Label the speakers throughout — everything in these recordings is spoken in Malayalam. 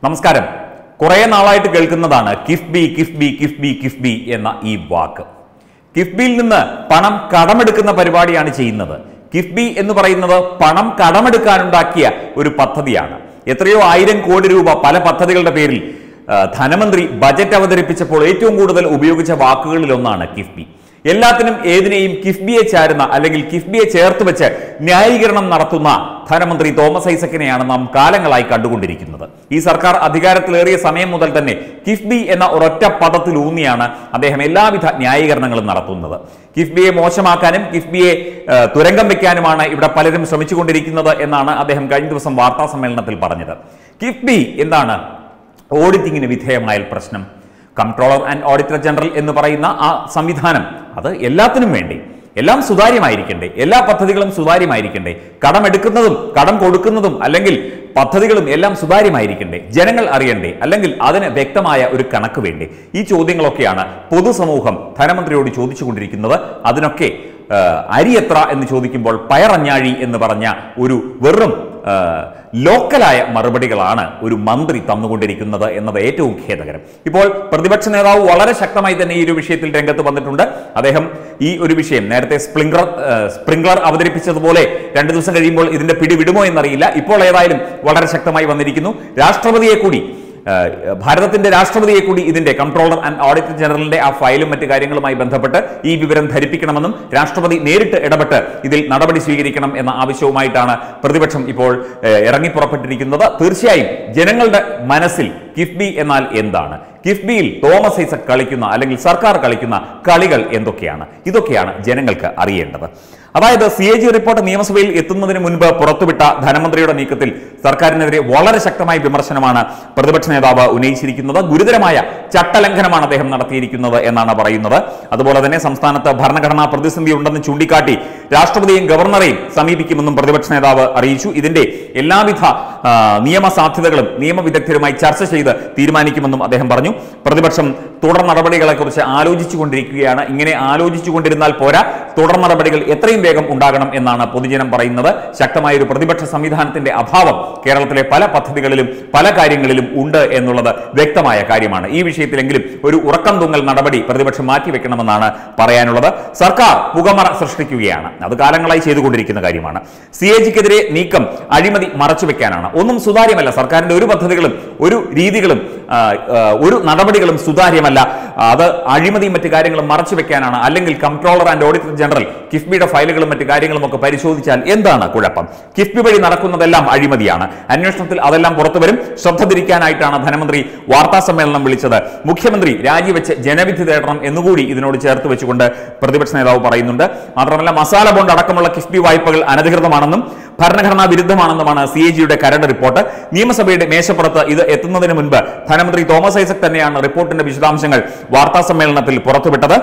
Speaker 1: നമസ്കാരം കുറെ നാളായിട്ട് കേൾക്കുന്നതാണ് കിഫ്ബി കിഫ്ബി കിഫ്ബി കിഫ്ബി എന്ന ഈ വാക്ക് കിഫ്ബിയിൽ നിന്ന് പണം കടമെടുക്കുന്ന പരിപാടിയാണ് ചെയ്യുന്നത് കിഫ്ബി എന്ന് പറയുന്നത് പണം കടമെടുക്കാനുണ്ടാക്കിയ ഒരു പദ്ധതിയാണ് എത്രയോ ആയിരം കോടി രൂപ പല പദ്ധതികളുടെ പേരിൽ ആ, ധനമന്ത്രി ബജറ്റ് അവതരിപ്പിച്ചപ്പോൾ ഏറ്റവും കൂടുതൽ ഉപയോഗിച്ച വാക്കുകളിൽ ഒന്നാണ് കിഫ്ബി എല്ലാത്തിനും ഏതിനെയും കിഫ്ബിയെ ചാരുന്ന അല്ലെങ്കിൽ കിഫ്ബിയെ ചേർത്ത് വെച്ച് ന്യായീകരണം നടത്തുന്ന ധനമന്ത്രി തോമസ് ഐസക്കിനെയാണ് നാം കാലങ്ങളായി കണ്ടുകൊണ്ടിരിക്കുന്നത് ഈ സർക്കാർ അധികാരത്തിലേറിയ സമയം മുതൽ തന്നെ കിഫ്ബി എന്ന ഒരൊറ്റ പദത്തിൽ ഊന്നിയാണ് അദ്ദേഹം എല്ലാവിധ ന്യായീകരണങ്ങളും നടത്തുന്നത് കിഫ്ബിയെ മോശമാക്കാനും കിഫ്ബിയെ ആ, തുരങ്കം വെക്കാനുമാണ് ഇവിടെ പലരും ശ്രമിച്ചുകൊണ്ടിരിക്കുന്നത് എന്നാണ് അദ്ദേഹം കഴിഞ്ഞ ദിവസം വാർത്താ സമ്മേളനത്തിൽ പറഞ്ഞത് കിഫ്ബി എന്താണ് ഓഡിറ്റിങ്ങിന് വിധേയമായാൽ പ്രശ്നം കംട്രോളർ ആൻഡ് ഓഡിറ്റർ ജനറൽ എന്ന് പറയുന്ന ആ സംവിധാനം അത് എല്ലാത്തിനും വേണ്ടി എല്ലാം സുതാര്യമായിരിക്കണ്ടേ എല്ലാ പദ്ധതികളും സുതാര്യമായിരിക്കണ്ടേ കടമെടുക്കുന്നതും കടം കൊടുക്കുന്നതും അല്ലെങ്കിൽ പദ്ധതികളും എല്ലാം സുതാര്യമായിരിക്കണ്ടേ ജനങ്ങൾ അറിയണ്ടേ അല്ലെങ്കിൽ അതിന് വ്യക്തമായ ഒരു കണക്ക് വേണ്ടേ ഈ ചോദ്യങ്ങളൊക്കെയാണ് പൊതുസമൂഹം ധനമന്ത്രിയോട് ചോദിച്ചുകൊണ്ടിരിക്കുന്നത് അതിനൊക്കെ ആ, അരി എത്ര എന്ന് ചോദിക്കുമ്പോൾ പയറഞ്ഞാഴി എന്ന് പറഞ്ഞ ഒരു വെറും ആ, ലോക്കലായ മറുപടികളാണ് ഒരു മന്ത്രി തന്നുകൊണ്ടിരിക്കുന്നത് എന്നത് ഏറ്റവും ഖേദകരം ഇപ്പോൾ പ്രതിപക്ഷ നേതാവ് വളരെ ശക്തമായി തന്നെ ഈ ഒരു വിഷയത്തിൽ രംഗത്ത് വന്നിട്ടുണ്ട് അദ്ദേഹം ഈ ഒരു വിഷയം നേരത്തെ സ്പ്രിംഗ്ലർ ആ, സ്പ്രിംഗ്ലർ അവതരിപ്പിച്ചതുപോലെ രണ്ടു ദിവസം കഴിയുമ്പോൾ ഇതിന്റെ പിടി വിടുമോ എന്നറിയില്ല ഇപ്പോൾ ഏതായാലും വളരെ ശക്തമായി വന്നിരിക്കുന്നു രാഷ്ട്രപതിയെ കൂടി ഏഹ് ഭാരതത്തിന്റെ രാഷ്ട്രപതിയെ കൂടി ഇതിന്റെ കംട്രോളർ ആൻഡ് ഓഡിറ്റർ ജനറലിന്റെ ആ ഫയലും മറ്റു കാര്യങ്ങളുമായി ബന്ധപ്പെട്ട് ഈ വിവരം ധരിപ്പിക്കണമെന്നും രാഷ്ട്രപതി നേരിട്ട് ഇടപെട്ട് ഇതിൽ നടപടി സ്വീകരിക്കണം എന്ന ആവശ്യവുമായിട്ടാണ് പ്രതിപക്ഷം ഇപ്പോൾ ഏഹ് ഇറങ്ങിപ്പുറപ്പെട്ടിരിക്കുന്നത് തീർച്ചയായും ജനങ്ങളുടെ മനസ്സിൽ കിഫ്ബി എന്നാൽ എന്താണ് കിഫ്ബിയിൽ തോമസ് ഐസക് കളിക്കുന്ന അല്ലെങ്കിൽ സർക്കാർ കളിക്കുന്ന കളികൾ എന്തൊക്കെയാണ് ഇതൊക്കെയാണ് ജനങ്ങൾക്ക് അറിയേണ്ടത് അതായത് സി എ ജി റിപ്പോർട്ട് നിയമസഭയിൽ എത്തുന്നതിന് മുൻപ് പുറത്തുവിട്ട ധനമന്ത്രിയുടെ നീക്കത്തിൽ സർക്കാരിനെതിരെ വളരെ ശക്തമായ വിമർശനമാണ് പ്രതിപക്ഷ നേതാവ് ഉന്നയിച്ചിരിക്കുന്നത് ഗുരുതരമായ ചട്ടലംഘനമാണ് അദ്ദേഹം നടത്തിയിരിക്കുന്നത് എന്നാണ് പറയുന്നത് അതുപോലെ തന്നെ സംസ്ഥാനത്ത് ഭരണഘടനാ പ്രതിസന്ധി ഉണ്ടെന്ന് ചൂണ്ടിക്കാട്ടി രാഷ്ട്രപതിയെയും ഗവർണറെയും സമീപിക്കുമെന്നും പ്രതിപക്ഷ നേതാവ് അറിയിച്ചു ഇതിന്റെ എല്ലാവിധ ആ, നിയമ സാധ്യതകളും നിയമവിദഗ്ധരുമായി ചർച്ച ചെയ്ത് തീരുമാനിക്കുമെന്നും അദ്ദേഹം പറഞ്ഞു പ്രതിപക്ഷം തുടർ നടപടികളെക്കുറിച്ച് ആലോചിച്ചു കൊണ്ടിരിക്കുകയാണ് ഇങ്ങനെ ആലോചിച്ചു കൊണ്ടിരുന്നാൽ പോരാ തുടർ നടപടികൾ എത്രയും വേഗം ഉണ്ടാകണം എന്നാണ് പൊതുജനം പറയുന്നത് ശക്തമായ ഒരു പ്രതിപക്ഷ സംവിധാനത്തിന്റെ അഭാവം കേരളത്തിലെ പല പദ്ധതികളിലും പല കാര്യങ്ങളിലും ഉണ്ട് എന്നുള്ളത് വ്യക്തമായ കാര്യമാണ് ഈ വിഷയത്തിലെങ്കിലും ഒരു ഉറക്കം തൂങ്ങൽ നടപടി പ്രതിപക്ഷം മാറ്റിവെക്കണമെന്നാണ് പറയാനുള്ളത് സർക്കാർ പുകമറ സൃഷ്ടിക്കുകയാണ് അത് കാലങ്ങളായി ചെയ്തുകൊണ്ടിരിക്കുന്ന കാര്യമാണ് സി എ ജിക്കെതിരെ നീക്കം അഴിമതി മറച്ചുവെക്കാനാണ് ഒന്നും സുതാര്യമല്ല സർക്കാരിന്റെ ഒരു പദ്ധതികളും ഒരു രീതികളും ആ, ആ, ഒരു നടപടികളും സുതാര്യമല്ല അത് അഴിമതിയും മറ്റു കാര്യങ്ങളും മറച്ചു വെക്കാനാണ് അല്ലെങ്കിൽ കംട്രോളർ ആൻഡ് ഓഡിറ്റർ ജനറൽ കിഫ്ബിയുടെ ഫയലുകളും മറ്റു കാര്യങ്ങളും ഒക്കെ പരിശോധിച്ചാൽ എന്താണ് കുഴപ്പം കിഫ്ബി വഴി നടക്കുന്നതെല്ലാം അഴിമതിയാണ് അന്വേഷണത്തിൽ അതെല്ലാം പുറത്തു വരും ശ്രദ്ധ തിരിക്കാനായിട്ടാണ് ധനമന്ത്രി വാർത്താ സമ്മേളനം വിളിച്ചത് മുഖ്യമന്ത്രി രാജിവെച്ച് ജനവിധി തേടണം എന്നുകൂടി ഇതിനോട് ചേർത്ത് വെച്ചുകൊണ്ട് പ്രതിപക്ഷ നേതാവ് പറയുന്നുണ്ട് മാത്രമല്ല മസാല ബോണ്ട് അടക്കമുള്ള കിഫ്ബി വായ്പകൾ അനധികൃതമാണെന്നും ഭരണഘടനാ വിരുദ്ധമാണെന്നുമാണ് സി എ ജിയുടെ കരട് റിപ്പോർട്ട് നിയമസഭയുടെ മേശപ്പുറത്ത് ഇത് എത്തുന്നതിന് മുൻപ് ധനമന്ത്രി തോമസ് ഐസക് തന്നെയാണ് റിപ്പോർട്ടിന്റെ വിശദാംശങ്ങൾ വാർത്താ സമ്മേളനത്തിൽ പുറത്തുവിട്ടത്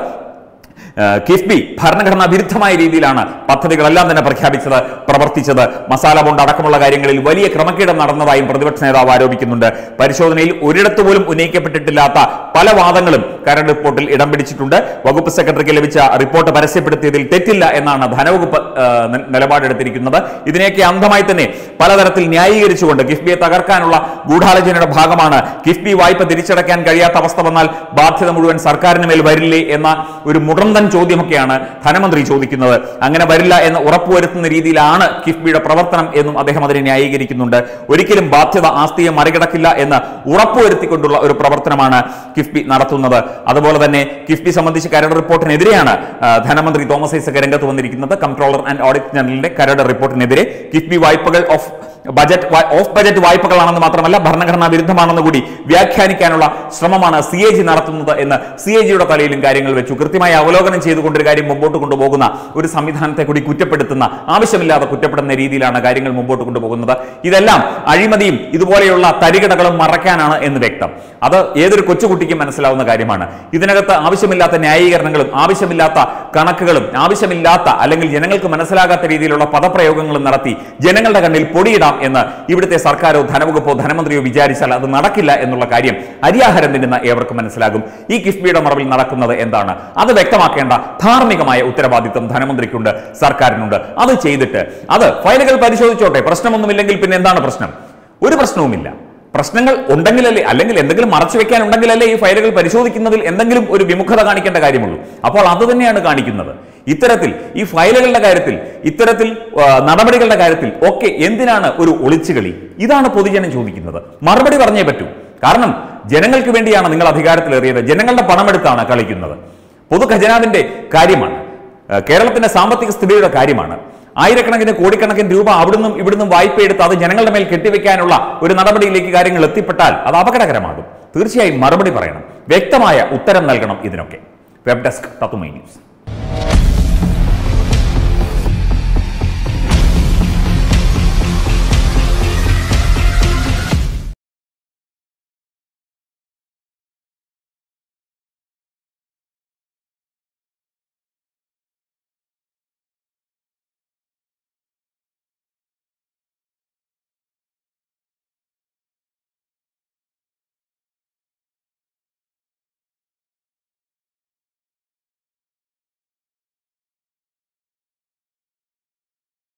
Speaker 1: ഏഹ് കിഫ്ബി ഭരണഘടനാ വിരുദ്ധമായ രീതിയിലാണ് പദ്ധതികളെല്ലാം തന്നെ പ്രഖ്യാപിച്ചത് പ്രവർത്തിച്ചത് മസാല ബോണ്ട് അടക്കമുള്ള കാര്യങ്ങളിൽ വലിയ ക്രമക്കേട് നടന്നതായും പ്രതിപക്ഷ നേതാവ് ആരോപിക്കുന്നുണ്ട് പരിശോധനയിൽ ഒരിടത്തു പോലും ഉന്നയിക്കപ്പെട്ടിട്ടില്ലാത്ത പല വാദങ്ങളും കരട് റിപ്പോർട്ടിൽ ഇടം പിടിച്ചിട്ടുണ്ട് വകുപ്പ് സെക്രട്ടറിക്ക് ലഭിച്ച റിപ്പോർട്ട് പരസ്യപ്പെടുത്തിയതിൽ തെറ്റില്ല എന്നാണ് ധനവകുപ്പ് ഏഹ്, നി- നിലപാടെടുത്തിരിക്കുന്നത് ഇതിനെയൊക്കെ അന്ധമായി തന്നെ പലതരത്തിൽ ന്യായീകരിച്ചുകൊണ്ട് കിഫ്ബിയെ തകർക്കാനുള്ള ഗൂഢാലോചനയുടെ ഭാഗമാണ് കിഫ്ബി വായ്പ തിരിച്ചടയ്ക്കാൻ കഴിയാത്ത അവസ്ഥ വന്നാൽ ബാധ്യത മുഴുവൻ സർക്കാരിന് മേൽ വരില്ലേ എന്ന ഒരു മുടന്തൻ ചോദ്യമൊക്കെയാണ് ധനമന്ത്രി ചോദിക്കുന്നത് അങ്ങനെ വരില്ല എന്ന് ഉറപ്പുവരുത്തുന്ന രീതിയിലാണ് കിഫ്ബിയുടെ പ്രവർത്തനം എന്നും അദ്ദേഹം അതിനെ ന്യായീകരിക്കുന്നുണ്ട് ഒരിക്കലും ബാധ്യത ആസ്തിയെ മറികടക്കില്ല എന്ന് ഉറപ്പുവരുത്തിക്കൊണ്ടുള്ള ഒരു പ്രവർത്തനമാണ് കിഫ്ബി നടത്തുന്നത് അതുപോലെ തന്നെ കിഫ്ബി സംബന്ധിച്ച് കരട് റിപ്പോർട്ടിനെതിരെയാണ് ആ, ധനമന്ത്രി തോമസ് ഐസക് രംഗത്ത് വന്നിരിക്കുന്നത് കംട്രോളർ ആൻഡ് ഓഡിറ്റ് ജനറലിന്റെ കരട് റിപ്പോർട്ടിനെതിരെ കിഫ്ബി വായ്പകൾ ഓഫ് ബജറ്റ് വാ- ഓഫ് ബജറ്റ് വായ്പകളാണെന്ന് മാത്രമല്ല ഭരണഘടനാ വിരുദ്ധമാണെന്ന് കൂടി വ്യാഖ്യാനിക്കാനുള്ള ശ്രമമാണ് സി എ ജി നടത്തുന്നത് എന്ന് സി എ ജിയുടെ തലയിലും കാര്യങ്ങൾ വെച്ചു കൃത്യമായി അവലോകനം ചെയ്തുകൊണ്ട് ഒരു കാര്യം മുമ്പോട്ട് കൊണ്ടുപോകുന്ന ഒരു സംവിധാനത്തെ കൂടി കുറ്റപ്പെടുത്തുന്ന ആവശ്യമില്ലാതെ കുറ്റപ്പെടുന്ന രീതിയിലാണ് കാര്യങ്ങൾ മുമ്പോട്ട് കൊണ്ടുപോകുന്നത് ഇതെല്ലാം അഴിമതിയും ഇതുപോലെയുള്ള തരികിടകളും മറയ്ക്കാനാണ് എന്ന് വ്യക്തം അത് ഏതൊരു കൊച്ചുകുട്ടിക്കും മനസ്സിലാവുന്ന കാര്യമാണ് ഇതിനകത്ത് ആവശ്യമില്ലാത്ത ന്യായീകരണങ്ങളും ആവശ്യമില്ലാത്ത കണക്കുകളും ആവശ്യമില്ലാത്ത അല്ലെങ്കിൽ ജനങ്ങൾക്ക് മനസ്സിലാകാത്ത രീതിയിലുള്ള പദപ്രയോഗങ്ങളും നടത്തി ജനങ്ങളുടെ കണ്ണിൽ പൊടിയിടാം എന്ന് ഇവിടുത്തെ സർക്കാരോ ധനവകുപ്പോ ധനമന്ത്രിയോ വിചാരിച്ചാൽ അത് നടക്കില്ല എന്നുള്ള കാര്യം അരിയാഹാരം തിന്നുന്ന ഏവർക്കും മനസ്സിലാകും ഈ കിഫ്ബിയുടെ മറവിൽ നടക്കുന്നത് എന്താണ് അത് വ്യക്തമാക്കേണ്ട ധാർമ്മികമായ ഉത്തരവാദിത്വം ധനമന്ത്രിക്കുണ്ട് സർക്കാരിനുണ്ട് അത് ചെയ്തിട്ട് അത് ഫയലുകൾ പരിശോധിച്ചോട്ടെ പ്രശ്നമൊന്നുമില്ലെങ്കിൽ പിന്നെ എന്താണ് പ്രശ്നം ഒരു പ്രശ്നവുമില്ല പ്രശ്നങ്ങൾ ഉണ്ടെങ്കിലല്ലേ അല്ലെങ്കിൽ എന്തെങ്കിലും മറച്ചു വെക്കാൻ ഉണ്ടെങ്കിലല്ലേ ഈ ഫയലുകൾ പരിശോധിക്കുന്നതിൽ എന്തെങ്കിലും ഒരു വിമുഖത കാണിക്കേണ്ട കാര്യമുള്ളൂ അപ്പോൾ അത് തന്നെയാണ് കാണിക്കുന്നത് ഇത്തരത്തിൽ ഈ ഫയലുകളുടെ കാര്യത്തിൽ ഇത്തരത്തിൽ ആ, നടപടികളുടെ കാര്യത്തിൽ ഒക്കെ എന്തിനാണ് ഒരു ഒളിച്ചുകളി ഇതാണ് പൊതുജനം ചോദിക്കുന്നത് മറുപടി പറഞ്ഞേ പറ്റൂ കാരണം ജനങ്ങൾക്ക് വേണ്ടിയാണ് നിങ്ങൾ അധികാരത്തിലേറിയത് ജനങ്ങളുടെ പണമെടുത്താണ് കളിക്കുന്നത് പൊതു ഖജനാവിന്റെ കാര്യമാണ് ആ, കേരളത്തിന്റെ സാമ്പത്തിക സ്ഥിതിയുടെ കാര്യമാണ് ആയിരക്കണക്കിന് കോടിക്കണക്കിന് രൂപ അവിടുന്നും ഇവിടുന്നും വായ്പ എടുത്ത് അത് ജനങ്ങളുടെ മേൽ കെട്ടിവെക്കാനുള്ള ഒരു നടപടിയിലേക്ക് കാര്യങ്ങൾ എത്തിപ്പെട്ടാൽ അത് അപകടകരമാകും തീർച്ചയായും മറുപടി പറയണം വ്യക്തമായ ഉത്തരം നൽകണം ഇതിനൊക്കെ വെബ് ഡെസ്ക് തത്തുമൈ ന്യൂസ്